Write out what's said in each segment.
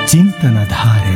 ಚಿಂತನಧಾರೆ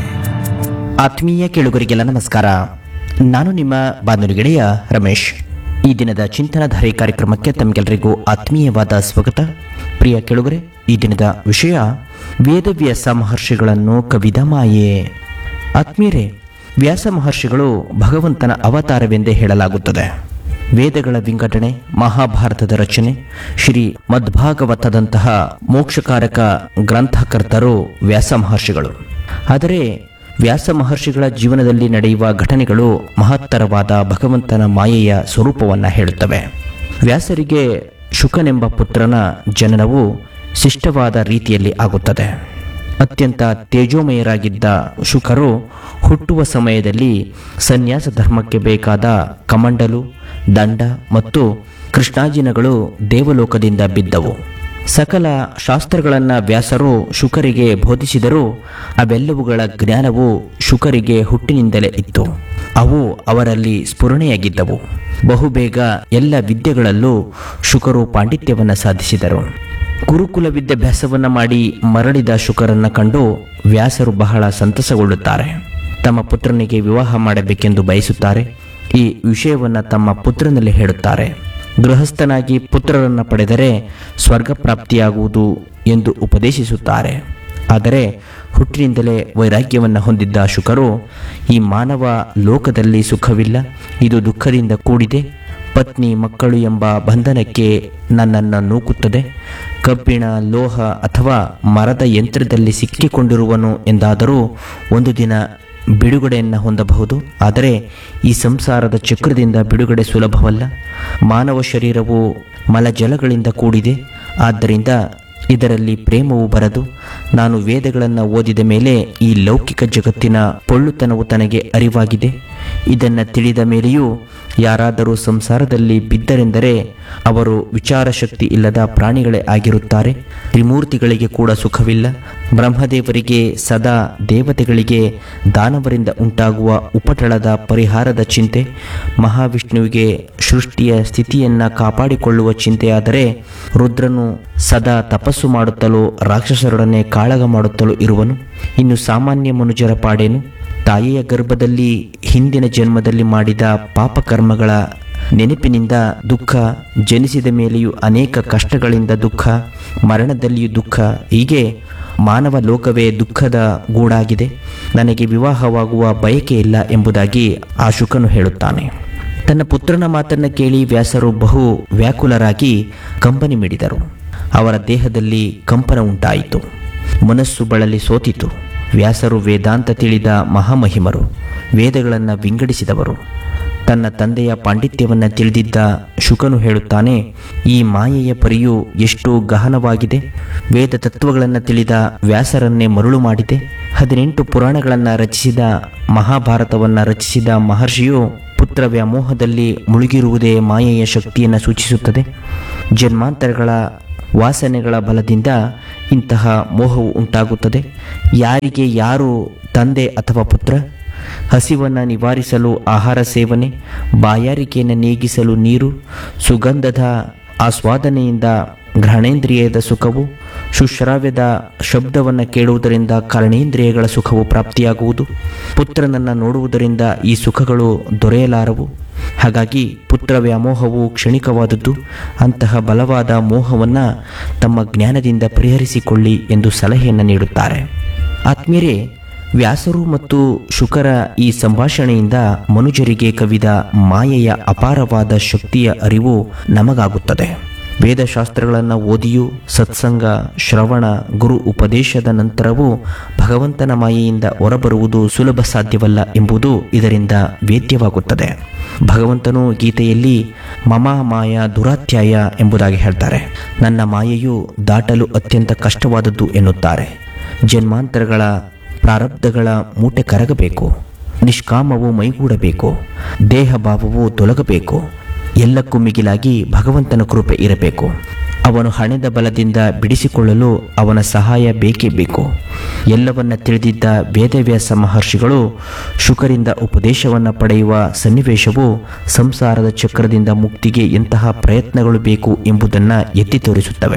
ಆತ್ಮೀಯ ಕೇಳುಗರಿಗೆಲ್ಲ ನಮಸ್ಕಾರ ನಾನು ನಿಮ್ಮ ಬಾನುಲಿ ಗೆಳೆಯ ರಮೇಶ್ ಈ ದಿನದ ಚಿಂತನಧಾರೆ ಕಾರ್ಯಕ್ರಮಕ್ಕೆ ತಮಗೆಲ್ಲರಿಗೂ ಆತ್ಮೀಯವಾದ ಸ್ವಾಗತ ಪ್ರಿಯ ಕೇಳುಗರೆ ಈ ದಿನದ ವಿಷಯ ವೇದವ್ಯಾಸ ಮಹರ್ಷಿಗಳನ್ನು ಕವಿದ ಮಾಯೆ ಆತ್ಮೀಯರೇ ವ್ಯಾಸ ಮಹರ್ಷಿಗಳು ಭಗವಂತನ ಅವತಾರವೆಂದೇ ಹೇಳಲಾಗುತ್ತದೆ ವೇದಗಳ ವಿಂಗಡಣೆ ಮಹಾಭಾರತದ ರಚನೆ ಶ್ರೀ ಮದ್ಭಾಗವತದಂತಹ ಮೋಕ್ಷಕಾರಕ ಗ್ರಂಥಕರ್ತರು ವ್ಯಾಸ ಮಹರ್ಷಿಗಳು ಆದರೆ ವ್ಯಾಸ ಮಹರ್ಷಿಗಳ ಜೀವನದಲ್ಲಿ ನಡೆಯುವ ಘಟನೆಗಳು ಮಹತ್ತರವಾದ ಭಗವಂತನ ಮಾಯೆಯ ಸ್ವರೂಪವನ್ನು ಹೇಳುತ್ತವೆ ವ್ಯಾಸರಿಗೆ ಶುಕನೆಂಬ ಪುತ್ರನ ಜನನವು ಶಿಷ್ಟವಾದ ರೀತಿಯಲ್ಲಿ ಆಗುತ್ತದೆ ಅತ್ಯಂತ ತೇಜೋಮಯರಾಗಿದ್ದ ಶುಕರು ಹುಟ್ಟುವ ಸಮಯದಲ್ಲಿ ಸನ್ಯಾಸ ಧರ್ಮಕ್ಕೆ ಬೇಕಾದ ಕಮಂಡಲು ದಂಡ ಮತ್ತು ಕೃಷ್ಣಾಜಿನಗಳು ದೇವಲೋಕದಿಂದ ಬಿದ್ದವು ಸಕಲ ಶಾಸ್ತ್ರಗಳನ್ನು ವ್ಯಾಸರು ಶುಕರಿಗೆ ಬೋಧಿಸಿದರೂ ಅವೆಲ್ಲವುಗಳ ಜ್ಞಾನವು ಶುಕರಿಗೆ ಹುಟ್ಟಿನಿಂದಲೇ ಇತ್ತು ಅವು ಅವರಲ್ಲಿ ಸ್ಫುರಣೆಯಾಗಿದ್ದವು ಬಹುಬೇಗ ಎಲ್ಲ ವಿದ್ಯೆಗಳಲ್ಲೂ ಶುಕರು ಪಾಂಡಿತ್ಯವನ್ನು ಸಾಧಿಸಿದರು ಗುರುಕುಲ ವಿದ್ಯಾಭ್ಯಾಸವನ್ನು ಮಾಡಿ ಮರಳಿದ ಶುಕರನ್ನ ಕಂಡು ವ್ಯಾಸರು ಬಹಳ ಸಂತಸಗೊಳ್ಳುತ್ತಾರೆ ತಮ್ಮ ಪುತ್ರನಿಗೆ ವಿವಾಹ ಮಾಡಬೇಕೆಂದು ಬಯಸುತ್ತಾರೆ ಈ ವಿಷಯವನ್ನು ತಮ್ಮ ಪುತ್ರನಲ್ಲಿ ಹೇಳುತ್ತಾರೆ ಗೃಹಸ್ಥನಾಗಿ ಪುತ್ರರನ್ನು ಪಡೆದರೆ ಸ್ವರ್ಗ ಪ್ರಾಪ್ತಿಯಾಗುವುದು ಎಂದು ಉಪದೇಶಿಸುತ್ತಾರೆ ಆದರೆ ಹುಟ್ಟಿನಿಂದಲೇ ವೈರಾಗ್ಯವನ್ನು ಹೊಂದಿದ್ದ ಶುಕರು ಈ ಮಾನವ ಲೋಕದಲ್ಲಿ ಸುಖವಿಲ್ಲ ಇದು ದುಃಖದಿಂದ ಕೂಡಿದೆ ಪತ್ನಿ ಮಕ್ಕಳು ಎಂಬ ಬಂಧನಕ್ಕೆ ನನ್ನನ್ನು ನೂಕುತ್ತದೆ ಕಬ್ಬಿಣ ಲೋಹ ಅಥವಾ ಮರದ ಯಂತ್ರದಲ್ಲಿ ಸಿಕ್ಕಿಕೊಂಡಿರುವನು ಎಂದಾದರೂ ಒಂದು ದಿನ ಬಿಡುಗಡೆಯನ್ನು ಹೊಂದಬಹುದು ಆದರೆ ಈ ಸಂಸಾರದ ಚಕ್ರದಿಂದ ಬಿಡುಗಡೆ ಸುಲಭವಲ್ಲ ಮಾನವ ಶರೀರವು ಮಲಜಲಗಳಿಂದ ಕೂಡಿದೆ ಆದ್ದರಿಂದ ಇದರಲ್ಲಿ ಪ್ರೇಮವು ಬರದು ನಾನು ವೇದಗಳನ್ನು ಓದಿದ ಮೇಲೆ ಈ ಲೌಕಿಕ ಜಗತ್ತಿನ ಪೊಳ್ಳುತನವು ತನಗೆ ಅರಿವಾಗಿದೆ ಇದನ್ನು ತಿಳಿದ ಮೇಲೆಯೂ ಯಾರಾದರೂ ಸಂಸಾರದಲ್ಲಿ ಬಿದ್ದರೆಂದರೆ ಅವರು ವಿಚಾರ ಶಕ್ತಿ ಇಲ್ಲದ ಪ್ರಾಣಿಗಳೇ ಆಗಿರುತ್ತಾರೆ ತ್ರಿಮೂರ್ತಿಗಳಿಗೆ ಕೂಡ ಸುಖವಿಲ್ಲ ಬ್ರಹ್ಮದೇವರಿಗೆ ಸದಾ ದೇವತೆಗಳಿಗೆ ದಾನವರಿಂದ ಉಂಟಾಗುವ ಉಪಟಳದ ಪರಿಹಾರದ ಚಿಂತೆ ಮಹಾವಿಷ್ಣುವಿಗೆ ಸೃಷ್ಟಿಯ ಸ್ಥಿತಿಯನ್ನು ಕಾಪಾಡಿಕೊಳ್ಳುವ ಚಿಂತೆಯಾದರೆ ರುದ್ರನು ಸದಾ ತಪಸ್ಸು ಮಾಡುತ್ತಲೂ ರಾಕ್ಷಸರೊಡನೆ ಕಾಳಗ ಮಾಡುತ್ತಲೂ ಇರುವನು ಇನ್ನು ಸಾಮಾನ್ಯ ಮನುಜರ ಪಾಡೇನು ತಾಯಿಯ ಗರ್ಭದಲ್ಲಿ ಹಿಂದಿನ ಜನ್ಮದಲ್ಲಿ ಮಾಡಿದ ಪಾಪಕರ್ಮಗಳ ನೆನಪಿನಿಂದ ದುಃಖ ಜನಿಸಿದ ಮೇಲೆಯೂ ಅನೇಕ ಕಷ್ಟಗಳಿಂದ ದುಃಖ ಮರಣದಲ್ಲಿಯೂ ದುಃಖ ಹೀಗೆ ಮಾನವ ಲೋಕವೇ ದುಃಖದ ಗೂಡಾಗಿದೆ ನನಗೆ ವಿವಾಹವಾಗುವ ಬಯಕೆ ಇಲ್ಲ ಎಂಬುದಾಗಿ ಆ ಶುಕನು ಹೇಳುತ್ತಾನೆ ತನ್ನ ಪುತ್ರನ ಮಾತನ್ನು ಕೇಳಿ ವ್ಯಾಸರು ಬಹು ವ್ಯಾಕುಲರಾಗಿ ಕಂಬನಿ ಮಿಡಿದರು ಅವರ ದೇಹದಲ್ಲಿ ಕಂಪನ ಉಂಟಾಯಿತು ಮನಸ್ಸು ಬಳಲಿ ಸೋತಿತು ವ್ಯಾಸರು ವೇದಾಂತ ತಿಳಿದ ಮಹಾಮಹಿಮರು ವೇದಗಳನ್ನು ವಿಂಗಡಿಸಿದವರು ತನ್ನ ತಂದೆಯ ಪಾಂಡಿತ್ಯವನ್ನು ತಿಳಿದಿದ್ದ ಶುಕನು ಹೇಳುತ್ತಾನೆ ಈ ಮಾಯೆಯ ಪರಿಯು ಎಷ್ಟು ಗಹನವಾಗಿದೆ ವೇದ ತತ್ವಗಳನ್ನು ತಿಳಿದ ವ್ಯಾಸರನ್ನೇ ಮರುಳು ಮಾಡಿದೆ ಹದಿನೆಂಟು ಪುರಾಣಗಳನ್ನು ರಚಿಸಿದ ಮಹಾಭಾರತವನ್ನು ರಚಿಸಿದ ಮಹರ್ಷಿಯು ಪುತ್ರ ವ್ಯಾಮೋಹದಲ್ಲಿ ಮುಳುಗಿರುವುದೇ ಮಾಯೆಯ ಶಕ್ತಿಯನ್ನು ಸೂಚಿಸುತ್ತದೆ ಜನ್ಮಾಂತರಗಳ ವಾಸನೆಗಳ ಬಲದಿಂದ ಇಂತಹ ಮೋಹವು ಉಂಟಾಗುತ್ತದೆ ಯಾರಿಗೆ ಯಾರು ತಂದೆ ಅಥವಾ ಪುತ್ರ ಹಸಿವನ್ನು ನಿವಾರಿಸಲು ಆಹಾರ ಸೇವನೆ ಬಾಯಾರಿಕೆಯನ್ನು ನೀಗಿಸಲು ನೀರು ಸುಗಂಧದ ಆಸ್ವಾದನೆಯಿಂದ ಗ್ರಹಣೇಂದ್ರಿಯದ ಸುಖವು ಸುಶ್ರಾವ್ಯದ ಶಬ್ದವನ್ನು ಕೇಳುವುದರಿಂದ ಕರ್ಣೇಂದ್ರಿಯಗಳ ಸುಖವು ಪ್ರಾಪ್ತಿಯಾಗುವುದು ಪುತ್ರನನ್ನು ನೋಡುವುದರಿಂದ ಈ ಸುಖಗಳು ದೊರೆಯಲಾರವು ಹಾಗಾಗಿ ಪುತ್ರ ವ್ಯಾಮೋಹವು ಕ್ಷಣಿಕವಾದದ್ದು ಅಂತಹ ಬಲವಾದ ಮೋಹವನ್ನು ತಮ್ಮ ಜ್ಞಾನದಿಂದ ಪರಿಹರಿಸಿಕೊಳ್ಳಿ ಎಂದು ಸಲಹೆಯನ್ನು ನೀಡುತ್ತಾರೆ ಆತ್ಮೀಯರೇ ವ್ಯಾಸರು ಮತ್ತು ಶುಕರ ಈ ಸಂಭಾಷಣೆಯಿಂದ ಮನುಜರಿಗೆ ಕವಿದ ಮಾಯೆಯ ಅಪಾರವಾದ ಶಕ್ತಿಯ ಅರಿವು ನಮಗಾಗುತ್ತದೆ ವೇದಶಾಸ್ತ್ರಗಳನ್ನು ಓದಿಯೂ ಸತ್ಸಂಗ ಶ್ರವಣ ಗುರು ಉಪದೇಶದ ನಂತರವೂ ಭಗವಂತನ ಮಾಯೆಯಿಂದ ಹೊರಬರುವುದು ಸುಲಭ ಸಾಧ್ಯವಲ್ಲ ಎಂಬುದು ಇದರಿಂದ ವೇದ್ಯವಾಗುತ್ತದೆ ಭಗವಂತನು ಗೀತೆಯಲ್ಲಿ ಮಮ ಮಾಯ ದುರಾತ್ಯಾಯ ಎಂಬುದಾಗಿ ಹೇಳ್ತಾರೆ ನನ್ನ ಮಾಯೆಯು ದಾಟಲು ಅತ್ಯಂತ ಕಷ್ಟವಾದದ್ದು ಎನ್ನುತ್ತಾರೆ ಜನ್ಮಾಂತರಗಳ ಪ್ರಾರಬ್ಧಗಳ ಮೂಟೆ ಕರಗಬೇಕು ನಿಷ್ಕಾಮವು ಮೈಗೂಡಬೇಕು ದೇಹ ಭಾವವು ತೊಲಗಬೇಕು ಎಲ್ಲಕ್ಕೂ ಮಿಗಿಲಾಗಿ ಭಗವಂತನ ಕೃಪೆ ಇರಬೇಕು ಅವನು ಹಣೆದ ಬಲದಿಂದ ಬಿಡಿಸಿಕೊಳ್ಳಲು ಅವನ ಸಹಾಯ ಬೇಕೇ ಬೇಕು ಎಲ್ಲವನ್ನ ತಿಳಿದಿದ್ದ ವೇದವ್ಯಾಸ ಮಹರ್ಷಿಗಳು ಶುಕರಿಂದ ಉಪದೇಶವನ್ನು ಪಡೆಯುವ ಸನ್ನಿವೇಶವು ಸಂಸಾರದ ಚಕ್ರದಿಂದ ಮುಕ್ತಿಗೆ ಎಂತಹ ಪ್ರಯತ್ನಗಳು ಬೇಕು ಎಂಬುದನ್ನು ಎತ್ತಿ ತೋರಿಸುತ್ತವೆ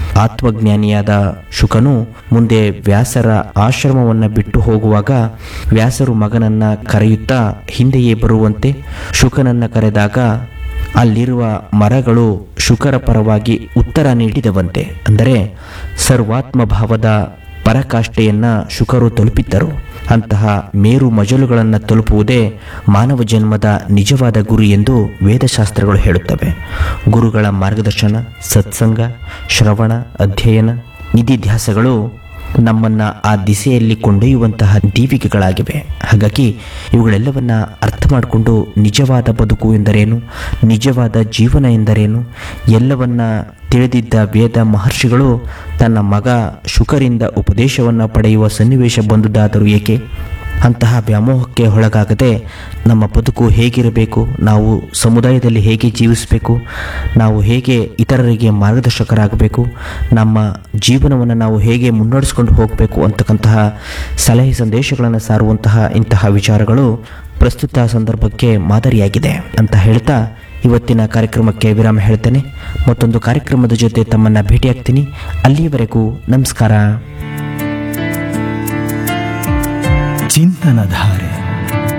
ಆತ್ಮಜ್ಞಾನಿಯಾದ ಶುಕನು ಮುಂದೆ ವ್ಯಾಸರ ಆಶ್ರಮವನ್ನು ಬಿಟ್ಟು ಹೋಗುವಾಗ ವ್ಯಾಸರು ಮಗನನ್ನ ಕರೆಯುತ್ತಾ ಹಿಂದೆಯೇ ಬರುವಂತೆ ಶುಕನನ್ನ ಕರೆದಾಗ ಅಲ್ಲಿರುವ ಮರಗಳು ಶುಕರ ಪರವಾಗಿ ಉತ್ತರ ನೀಡಿದವಂತೆ ಅಂದರೆ ಸರ್ವಾತ್ಮ ಭಾವದ ಪರಕಾಷ್ಠೆಯನ್ನ ಶುಕರು ತಲುಪಿದ್ದರು ಅಂತಹ ಮೇರು ಮಜಲುಗಳನ್ನು ತಲುಪುವುದೇ ಮಾನವ ಜನ್ಮದ ನಿಜವಾದ ಗುರಿ ಎಂದು ವೇದಶಾಸ್ತ್ರಗಳು ಹೇಳುತ್ತವೆ ಗುರುಗಳ ಮಾರ್ಗದರ್ಶನ ಸತ್ಸಂಗ ಶ್ರವಣ ಅಧ್ಯಯನ ನಿಧಿಧ್ಯಾಸಗಳು ನಮ್ಮನ್ನ ಆ ದಿಸೆಯಲ್ಲಿ ಕೊಂಡೊಯ್ಯುವಂತಹ ದೀವಿಕೆಗಳಾಗಿವೆ ಹಾಗಾಗಿ ಇವುಗಳೆಲ್ಲವನ್ನ ಅರ್ಥ ಮಾಡಿಕೊಂಡು ನಿಜವಾದ ಬದುಕು ಎಂದರೇನು ನಿಜವಾದ ಜೀವನ ಎಂದರೇನು ಎಲ್ಲವನ್ನ ತಿಳಿದಿದ್ದ ವೇದ ಮಹರ್ಷಿಗಳು ತನ್ನ ಮಗ ಶುಕರಿಂದ ಉಪದೇಶವನ್ನು ಪಡೆಯುವ ಸನ್ನಿವೇಶ ಬಂದುದಾದರೂ ಏಕೆ ಅಂತಹ ವ್ಯಾಮೋಹಕ್ಕೆ ಒಳಗಾಗದೆ ನಮ್ಮ ಬದುಕು ಹೇಗಿರಬೇಕು ನಾವು ಸಮುದಾಯದಲ್ಲಿ ಹೇಗೆ ಜೀವಿಸಬೇಕು ನಾವು ಹೇಗೆ ಇತರರಿಗೆ ಮಾರ್ಗದರ್ಶಕರಾಗಬೇಕು ನಮ್ಮ ಜೀವನವನ್ನು ನಾವು ಹೇಗೆ ಮುನ್ನಡೆಸ್ಕೊಂಡು ಹೋಗಬೇಕು ಅಂತಕ್ಕಂತಹ ಸಲಹೆ ಸಂದೇಶಗಳನ್ನು ಸಾರುವಂತಹ ಇಂತಹ ವಿಚಾರಗಳು ಪ್ರಸ್ತುತ ಸಂದರ್ಭಕ್ಕೆ ಮಾದರಿಯಾಗಿದೆ ಅಂತ ಹೇಳ್ತಾ ಇವತ್ತಿನ ಕಾರ್ಯಕ್ರಮಕ್ಕೆ ವಿರಾಮ ಹೇಳ್ತೇನೆ ಮತ್ತೊಂದು ಕಾರ್ಯಕ್ರಮದ ಜೊತೆ ತಮ್ಮನ್ನು ಭೇಟಿಯಾಗ್ತೀನಿ ಅಲ್ಲಿಯವರೆಗೂ ನಮಸ್ಕಾರ ಚಿಂತನಧಾರೆ